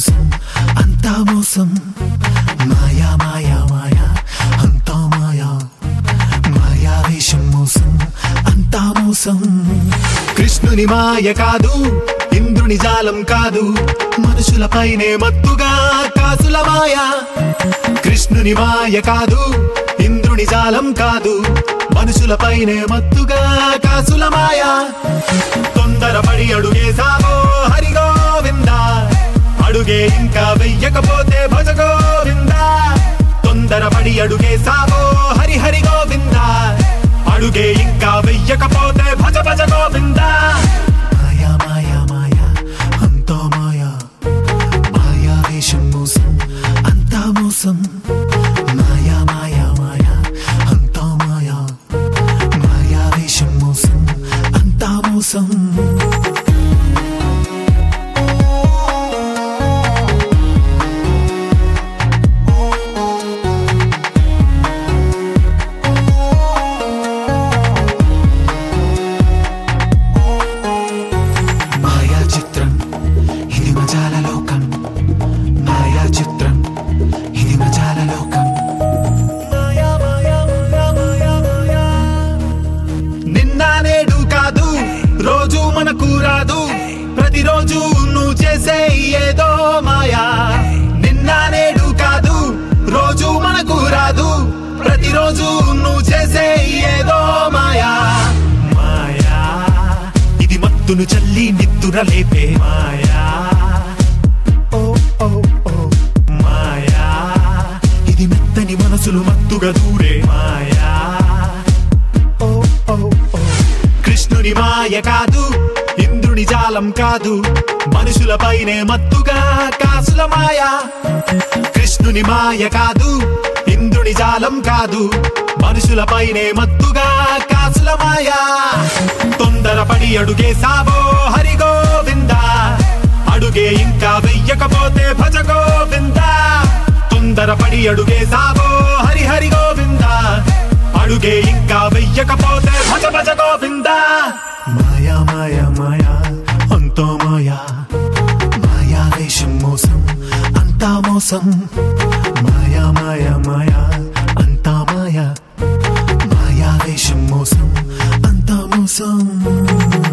మోసం అంతా మోసం మాయా మాయా మాయా అంతా మాయా మాయా వేషం మోసం అంతా మోసం కృష్ణుని మాయ కాదు ఇంద్రుని జాలం కాదు మనుషులపైనే మత్తుగా కాసుల మాయ కృష్ణుని మాయ కాదు ఇంద్రుని జాలం కాదు మనుషులపైనే మత్తుగా కాసుల మాయ తొందరపడి అడుగేసావో హరి గోవింద అడుగే ఇంకా వెయ్యకపోతే భజ గోవింద తొందరపడి అడుగేసావో హరి హరి గోవింద అడుగే ఇంకా వెయ్యకపోతే భజ భజ గోవింద మాయా మాయా మాయా అంతా మాయా మాయా వేషం మోసం అంతా మోసం మాయా మాయా మాయా అంతా మాయా మాయా వేషం మోసం అంతా మోసం మాయా చిత్రం ఇది మజాల లోకం మాయా చిత్రం ఇది మజాల లోకం మాయా మాయా మాయా మాయా మాయా నిన్న నేడు కాదు రోజు మనకు రాదు ప్రతిరోజు నువ్వు చేసే ఏదో మాయా నిన్న నేడు కాదు రోజు మనకు రాదు ప్రతిరోజు నువ్వు చేసే ఏదో మాయా మాయా ఇది మత్తును చల్లి నిద్దుర లేపే మాయా ఓ ఓ ఓ మాయా ఇది మెత్తని మనసులు మత్తుగా దూరే మాయా ఓ ఓ ఓ కృష్ణుని మాయ కాదు ఇంద్రుని జాలం కాదు మనుషులపైనే మత్తుగా కాసుల మాయ కృష్ణుని మాయ కాదు ఇంద్రుని జాలం కాదు మనుషులపైనే మత్తుగా కాసుల మాయ తొందరపడి అడుగేసావో హరి గోవింద అడుగే ఇంకా వెయ్యకపోతే భజ గోవింద తొందరపడి అడుగేసావో హరి హరి గోవింద అడుగే ఇంకా వెయ్యకపోతే భజ భజ గోవింద మాయా మాయా మాయా అంతో మాయా మాయా వేషం మోసం అంతా మోసం మాయా మాయా మాయా అంతా మాయా మాయా వేషం మోసం అంతా మోసం